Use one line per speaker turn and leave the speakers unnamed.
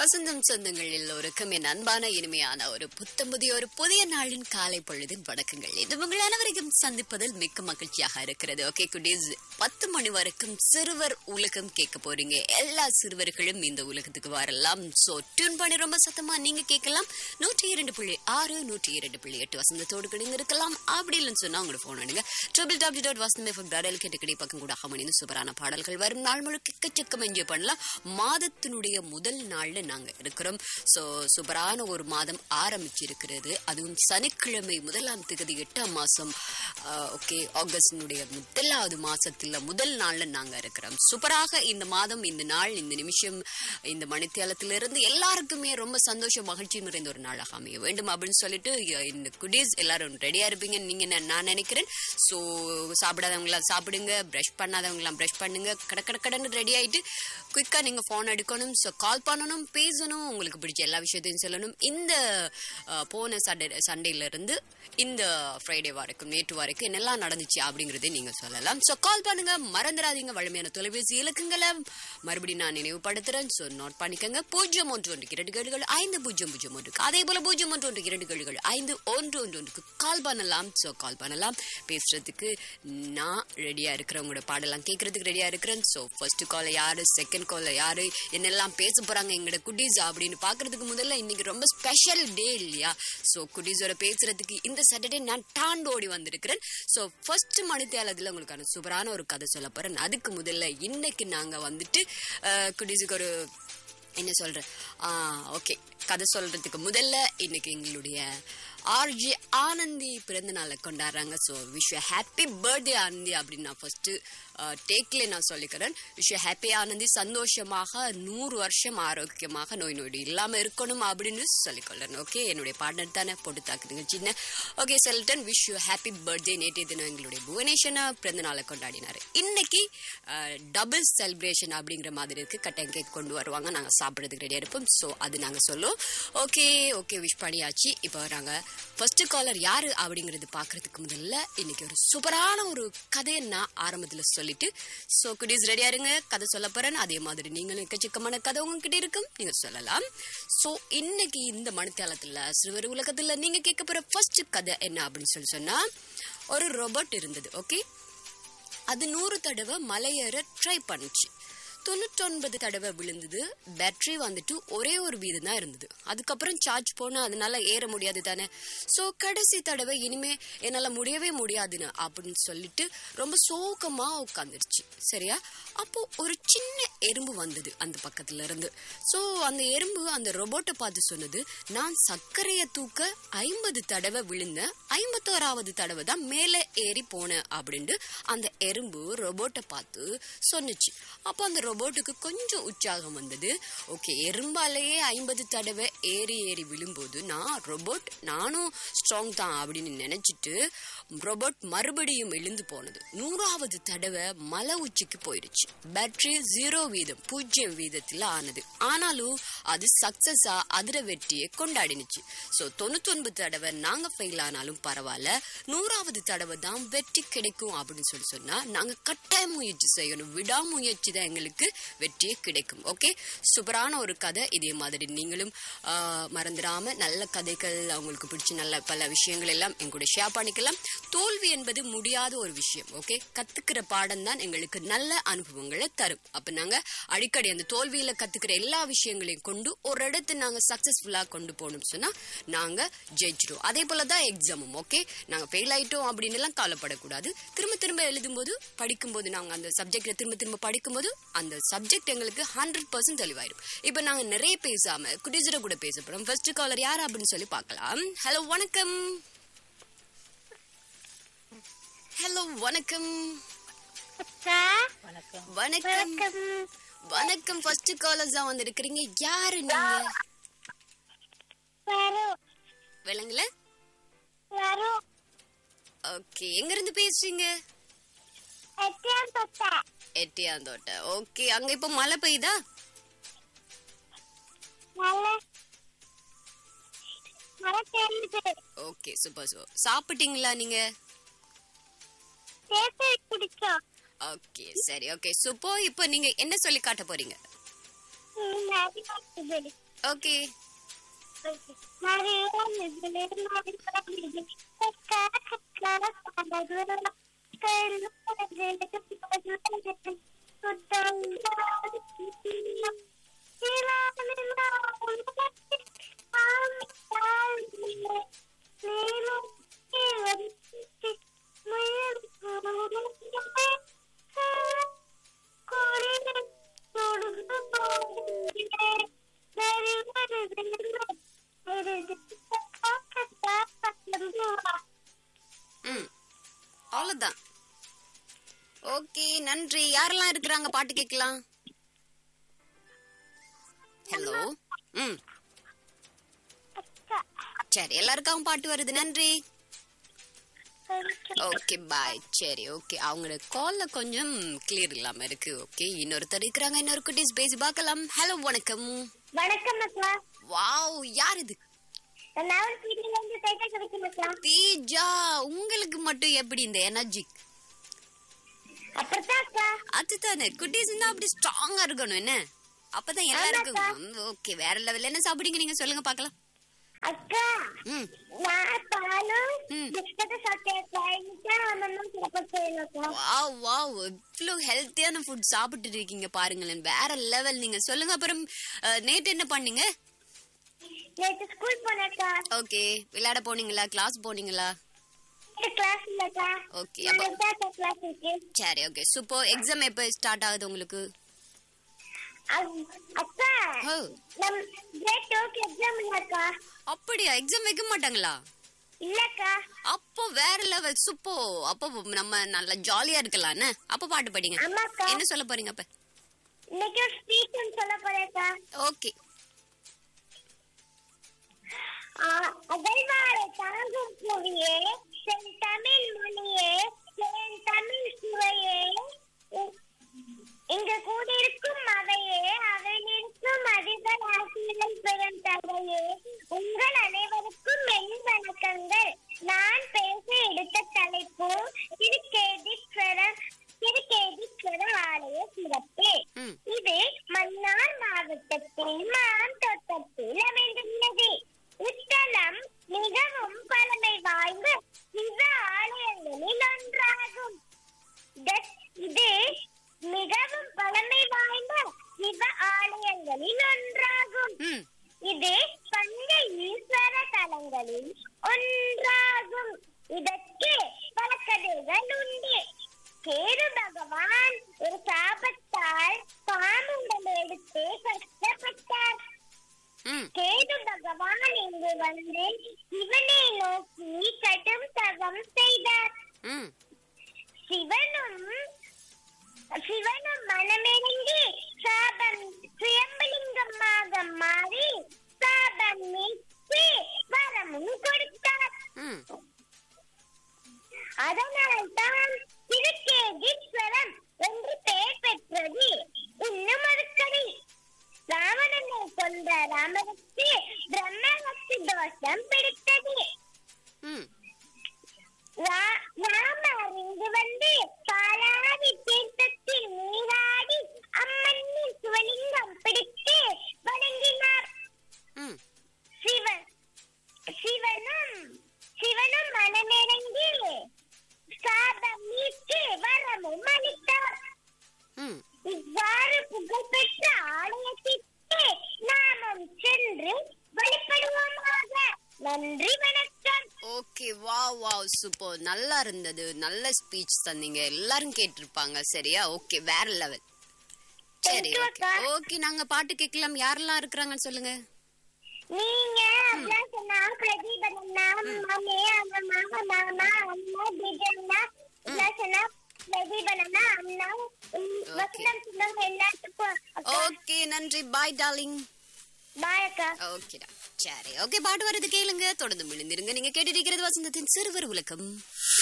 வசந்தம் சொந்தங்கள் எல்லோருக்கும் என் அன்பான இனிமையான ஒரு புத்தம்புதிய ஒரு புதிய நாளின் காலை பொழுதின் வணக்கங்கள் இது உங்கள் அனைவரையும் சந்திப்பதில் மிக்க மகிழ்ச்சியாக இருக்கிறது ஓகே குட்டீஸ் பத்து மணி வரைக்கும் சிறுவர் உலகம் கேட்க போறீங்க எல்லா சிறுவர்களும் இந்த உலகத்துக்கு வரலாம் சோ டியூன் பண்ணி ரொம்ப சத்தமா நீங்க கேட்கலாம் நூற்றி இரண்டு புள்ளி ஆறு நூற்றி இரண்டு புள்ளி எட்டு வசந்தத்தோடு கிடைந்து இருக்கலாம் அப்படி இல்லைன்னு சொன்னா உங்களோட போன் அணுங்க triple W dot Vasantham FM dot L கேட்டு கிடை பக்கம் கூட அகமணிந்து சூப்பரான பாடல்கள் வரும் நாள் முழுக்க எக்கச்சக்கம் என்ஜாய் பண்ணலாம் மாதத்தினுடைய முதல் நாள்ல நாங்க இருக்கிறோம் சோ சூப்பரான ஒரு மாதம் ஆரம்பிச்சிருக்கிறது அதுவும் சனிக்கிழமை முதலாம் திகதி எட்டாம் மாசம் ஓகே ஆகஸ்டினுடைய முதலாவது மாசத்துல முதல் நாள்ல நாங்க இருக்கிறோம் சூப்பராக இந்த மாதம் இந்த நாள் இந்த நிமிஷம் இந்த மணித்தியாலத்திலிருந்து எல்லாருக்குமே ரொம்ப சந்தோஷம் மகிழ்ச்சி நிறைந்த ஒரு நாளாக அமைய வேண்டும் அப்படின்னு சொல்லிட்டு இ- இந்த குடீஸ் எல்லாரும் ரெடியா இருப்பீங்க நீங்க நான் நான் நினைக்கிறேன் சோ சாப்பிடாதவங்களாம் சாப்பிடுங்க பிரஷ் பண்ணாதவங்களாம் பிரஷ் பண்ணுங்க கட கட கடன்னு ரெடி ஆயிட்டு குயிக்கா நீங்க போன் எடுக்கணும் ஸோ கால் பண்ணணும் பேசணும் உங்களுக்கு பிடிச்ச எல்லா விஷயத்தையும் சொல்லணும் இந்த அஹ், போன சண்டே சண்டேல இருந்து இந்த ஃப்ரைடே வரைக்கும் நேற்று வரைக்கும் என்னெல்லாம் நடந்துச்சு அப்படிங்கறதை நீங்க சொல்லலாம் ஸோ கால் பண்ணுங்க மறந்துடாதீங்க வலிமையான தொலைபேசி இலக்குங்களை மறுபடியும் நான் நினைவுபடுத்துறேன் ஸோ நோட் பண்ணிக்கோங்க பூஜ்ஜியம் ஒன்று ஒன்று இரண்டு கேடுகள் ஐந்து பூஜ்ஜியம் பூஜ்ஜியம் ஒன்றுக்கு அதே போல பூஜ்ஜியம் ஒன்று ஒன்று இரண்டு கேடுகள் ஐந்து ஒன்று ஒன்று ஒன்றுக்கு கால் பண்ணலாம் ஸோ கால் பண்ணலாம் பேசுறதுக்கு நான் ரெடியா இருக்கிறேன் உங்களோட பாடலாம் கேட்கறதுக்கு ரெடியா இருக்கிறேன் ஸோ ஃபர்ஸ்ட் கால் யாரு செகண்ட் கால் யாரு என்னெல்லாம் பேச போறாங்க எங்களோட குட்டீஸ் அப்படின்னு பாக்குறதுக்கு முதல்ல இன்னைக்கு ரொம்ப ஸ்பெஷல் டே இல்லையா ஸோ குட்டீஸோட பேசுறதுக்கு இந்த சாட்டர்டே நான் டாண்டு ஓடி வந்திருக்கிறேன் ஸோ ஃபர்ஸ்ட் மணித்தியாலத்தில் உங்களுக்கான சூப்பரான ஒரு கதை சொல்ல போறேன் அதுக்கு முதல்ல இன்னைக்கு நாங்க வந்துட்டு அஹ், குட்டீஸுக்கு ஒரு என்ன சொல்ற ஓகே கதை சொல்றதுக்கு முதல்ல இன்னைக்கு எங்களுடைய ஆர்ஜி ஆனந்தி பிறந்த நாளை கொண்டாடுறாங்க so wish happy birthday Anandhi அப்படின்னு நான் ஃபர்ஸ்ட் டேக்ல நான் சொல்லிக்கிறேன் விஷ் ஹாப்பி ஆனந்தி சந்தோஷமாக நூறு வருஷம் ஆரோக்கியமாக நோய் நொடி இல்லாம இருக்கணும் அப்படின்னு சொல்லிக்கொள்ளணும் ஓகே என்னுடைய பார்ட்னர் தானே போட்டு தாக்குதுங்க சின்ன ஓகே சொல்லிட்டேன் விஷ் யூ ஹாப்பி பர்த்டே நேற்றைய தினம் எங்களுடைய புவனேஸ்வரனா பிறந்த நாளை கொண்டாடினாரு இன்னைக்கு டபுள் செலிப்ரேஷன் அப்படிங்கிற மாதிரி இருக்கு கட்டன் கேக் கொண்டு வருவாங்க நாங்க சாப்பிடுறதுக்கு ரெடியா இருப்போம் ஸோ அது நாங்க சொல்லுவோம் ஓகே ஓகே விஷ் பண்ணியாச்சு இப்போ நாங்க ஃபர்ஸ்ட் காலர் யாரு அப்படிங்கறது பாக்குறதுக்கு முதல்ல இன்னைக்கு ஒரு சூப்பரான ஒரு கதையை நான் ஆரம்பத்துல சொல்லிட்டு ஸோ குடீஸ் ரெடியா இருங்க கதை சொல்ல போறேன் அதே மாதிரி நீங்களும் எக்கச்சக்கமான கதை உங்ககிட்ட இருக்கும் நீங்க சொல்லலாம் ஸோ இன்னைக்கு இந்த மணித்தாளத்துல சிறுவர் உலகத்துல நீங்க கேட்க போற ஃபர்ஸ்ட் கதை என்ன அப்படின்னு சொல்லி சொன்னா ஒரு ரோபோட் இருந்தது ஓகே அது நூறு தடவை மலையேற ட்ரை பண்ணுச்சு தொண்ணூற்றொன்பது தடவை விழுந்தது பேட்டரி வந்துட்டு ஒரே ஒரு வீதம் தான் இருந்தது அதுக்கப்புறம் சார்ஜ் போனா அதனால ஏற முடியாது தானே ஸோ கடைசி தடவை இனிமே என்னால முடியவே முடியாதுன்னு அப்படின்னு சொல்லிட்டு ரொம்ப சோகமா உட்காந்துருச்சு சரியா அப்போ ஒரு சின்ன எறும்பு வந்தது அந்த பக்கத்துல இருந்து ஸோ அந்த எறும்பு அந்த ரொபோட்டை பார்த்து சொன்னது நான் சர்க்கரையை தூக்க ஐம்பது தடவை விழுந்தேன் ஐம்பத்தோராவது தடவை தான் மேலே ஏறி போனேன் அப்படின்ட்டு அந்த எறும்பு ரொபோட்டை பார்த்து சொன்னுச்சு அப்போ அந்த ரொபோட்டுக்கு கொஞ்சம் உற்சாகம் வந்தது ஓகே எறும்பாலேயே ஐம்பது தடவை ஏறி ஏறி விழும்போது நான் ரொபோட் நானும் ஸ்ட்ராங் தான் அப்படின்னு நினைச்சிட்டு ரொபோட் மறுபடியும் எழுந்து போனது நூறாவது தடவை மலை உச்சிக்கு போயிடுச்சு பேட்டரி ஜீரோ வீதம் பூஜ்ஜியம் வீதத்தில் ஆனது ஆனாலும் அது சக்சஸா அதிர வெற்றியை கொண்டாடினுச்சு ஸோ தொண்ணூத்தொன்பது தடவை நாங்க ஃபெயில் ஆனாலும் பரவாயில்ல நூறாவது தடவை தான் வெற்றி கிடைக்கும் அப்படின்னு சொல்லி சொன்னா நாங்க கட்டாய முயற்சி செய்யணும் விடாமுயற்சி தான் எங்களுக்கு வெற்றியே கிடைக்கும் ஓகே சூப்பரான ஒரு கதை இதே மாதிரி நீங்களும் ஆஹ், மறந்துடாம நல்ல கதைகள் அவங்களுக்கு பிடிச்ச நல்ல பல விஷயங்கள் எல்லாம் எங்க கூட ஷேர் பண்ணிக்கலாம் தோல்வி என்பது முடியாத ஒரு விஷயம் ஓகே கத்துக்கிற பாடம் தான் எங்களுக்கு நல்ல அனுபவங்களை தரும் அப்ப நாங்க அடிக்கடி அந்த தோல்வியில கத்துக்கிற எல்லா விஷயங்களையும் கொண்டு ஒரு இடத்தை நாங்க சக்சஸ்ஃபுல்லா கொண்டு போகணும்னு சொன்னா நாங்க ஜெயிச்சிடுவோம் அதே போலதான் எக்ஸாமும் ஓகே நாங்க ஃபெயில் ஆயிட்டோம் அப்படின்னு எல்லாம் கவலைப்படக்கூடாது திரும்ப திரும்ப எழுதும்போது படிக்கும்போது நாங்க அந்த சப்ஜெக்ட்ல திரும்ப திரும்ப படிக்கும்போது அந்த சப்ஜெக்ட் எங்களுக்கு ஹண்ட்ரட் பர்சன்ட் தெளிவாயிரும் இப்ப நாங்க நிறைய பேசாம குடிசிர கூட பேச போறோம் ஃபர்ஸ்ட் காலர் யார் அப்படின்னு சொல்லி பார்க்கலாம் ஹலோ வணக்கம் ஹலோ வணக்கம்
அக்கா
வணக்கம்
வணக்கம்
வணக்கம்
வணக்கம் ஃபர்ஸ்ட் காலர்ஸ் தான் வந்திருக்கிறீங்க யாரு நீங்க
வரும்
விளங்கல
வரும்
ஓகே எங்க இருந்து பேசுறீங்க
எட்டியான் தொட்ட
எட்டியாந்தோட்டை ஓகே அங்க இப்ப மழை பெய்யுதா
நல்ல மழை தெரியுது
ஓகே சூப்பர் சூப்பர் சாப்பிட்டீங்களா நீங்க
சேர்த்து குடிச்சோம்
ஓகே சரி ஓகே சூப்பர் இப்போ நீங்க என்ன சொல்லி காட்ட போறீங்க
ம், அது இருக்குது.
ஓகே ம் அவ்வளவுதான் ஓகே நன்றி யாரெல்லாம் இருக்கிறாங்க பாட்டு கேட்கலாம் ஹலோ ம் சரி எல்லாருக்கும் பாட்டு வருது நன்றி ஓகே பாய் சரி ஓகே அவங்களோட கால்ல கொஞ்சம் கிளியர் இல்லாம இருக்கு ஓகே இன்னொருத்தர் இருக்கிறாங்க இன்னொரு குட்டீஸ் பேசி பார்க்கலாம் ஹலோ வணக்கம்
வணக்கம் அக்கா
வாவ் யார் இது
நான் சீரியல்ல இருந்து பேச கிடைக்கும் அக்கா
தீஜா உங்களுக்கு மட்டும் எப்படி இந்த எனர்ஜி
அப்படித்தான் அக்கா
அதுதானே குட்டீஸ் இருந்தா அப்படி ஸ்ட்ராங்கா இருக்கணும் என்ன அப்பதான் எல்லாருக்கும் ஓகே வேற லெவல்ல என்ன சாப்பிடுங்க நீங்க சொல்லுங்க பார்க்கலாம்
அக்கா
ம்
நான் பாலும்
ம்.
பிஸ்கட் சாப்பிட்டேன் அம்மம்மா சிறப்பு செய்யணும் அக்கா
வாவ் வாவ் இவ்வளோ ஹெல்த்தியான ஃபுட் சாப்பிட்டு இருக்கீங்க பாருங்களேன் வேற லெவல் நீங்க சொல்லுங்க அப்புறம் அஹ், நேத்து என்ன பண்ணீங்க
நேற்று ஸ்கூல் போனேக்கா
ஓகே விளையாட போனீங்களா கிளாஸ் போனீங்களா
கிளாஸ் இல்லக்கா
ஓகே அப்போ
நாளைக்கு கிளாஸ் இருக்கு
சரி ஓகே சூப்பர் எக்ஸாம் எப்போ ஸ்டார்ட் ஆகுது உங்களுக்கு
அ- அக்கா
ஓ
நம் கிரேட் டூக்கு எக்ஸாம் இல்லக்கா
அப்படியா எக்ஸாம் வைக்க மாட்டாங்களா
இல்லக்கா
அப்போ வேற லெவல் சூப்போ அப்போ நம்ம நல்லா ஜாலியா இருக்கலாம் என்ன அப்போ பாட்டு படிங்க
ஆமாக்கா
என்ன சொல்ல போறீங்க அப்ப
இன்னைக்கு ஒரு ஸ்பீச் சொல்ல போறேக்கா
ஓகே
அகழ்வாரை தாங்கும் புவியே சென் தமிழ் மொழியே சென் தமிழ் சுவையே இ- இங்கு கூடியிருக்கும் அவையே அவனிருக்கும் அதிபர் ஆசிரியர் பெறும் தகையே உங்கள் அனைவருக்கும் என் வணக்கங்கள் நான் பேச எடுத்த தலைப்பு திருக்கேதீஸ்வரம் திருக்கேதீஸ்வரர் ஆலய சிறப்பு
ம்
இது மன்னார் மாவட்டத்தில் மாந்தோட்டத்தில் அமைந்துள்ளது இத்தலம் மிகவும் பழமை வாய்ந்த சிவ ஆலயங்களில் ஒன்றாகும் த- இது மிகவும் பழமை வாய்ந்த சிவ ஆலயங்களில் ஒன்றாகும்
ம்
இது பஞ்ச ஈஸ்வர தலங்களில் ஒன்றாகும் இதற்கு பல கதைகள் உண்டு கேது பகவான் ஒரு சாபத்தால் பாம்புடன் எடுத்து கஷ்டப்பட்டார்
ம்
கேது பகவான் இங்கு வந்து சிவனை நோக்கி கடும் தவம் செய்தார்
ம்
சிவனும் சிவனும் மனமிறங்கி சாபம் சுயம்பலிங்கமாக மாறி சாபம் நீக்கி வரமும் கொடுத்தார்
ம்
அதனால்தான் திருக்கேதீஸ்வரம் என்று பெயர் பெற்றது இன்னும் ஒரு கதை ராவணனை கொன்ற ராமனுக்கு பிரம்மஹத்தி தோஷம் பிடித்தது
ம்
ரா- ராமர் இங்கு வந்து பாலாதி தீர்த்தத்தில் நீராடி அம்மனின் சிவலிங்கம் பிடித்து வணங்கினார்
ம்
சிவன் சிவனும் சிவனும் மனமிறங்கி சாபம் நீக்கி வரமும் அளித்தார்
ம்
இவ்வாறு புகழ்பெற்ற ஆலயத்திற்கு நாமும் சென்று வழிபடுவோமாக நன்றி வணக்கம்
ஓகே வாவ் வாவ் சூப்பர் நல்லா இருந்தது நல்ல ஸ்பீச் தந்தீங்க எல்லாரும் கேட்டிருப்பாங்க சரியா ஓகே வேற லெவல் சரி
Thank you,
ஓகே
அக்கா.
ஓகே நாங்க பாட்டு கேட்கலாம் யாரெல்லாம் இருக்கிறாங்கன்னு சொல்லுங்க
நீங்க அப்புறம் சொன்னா பிரதீபன் அண்ணா மாமே அம்மா மாமா மாமா அண்ணா திடண்ணா எல்லாம் சொன்னா பிரதீபன் அண்ணா அண்ணா உம், வசனம் சொன்னவங்க எல்லாத்துக்கும் அக்கா
ஓகே நன்றி பாய் டார்லிங்
பாய் அக்கா
ஓகேடா சரி ஓகே பாட்டு வருது கேளுங்க தொடர்ந்து விழுந்திருங்க நீங்க கேட்டிருக்கிறது வசந்தத்தின் சிறுவர் உலகம்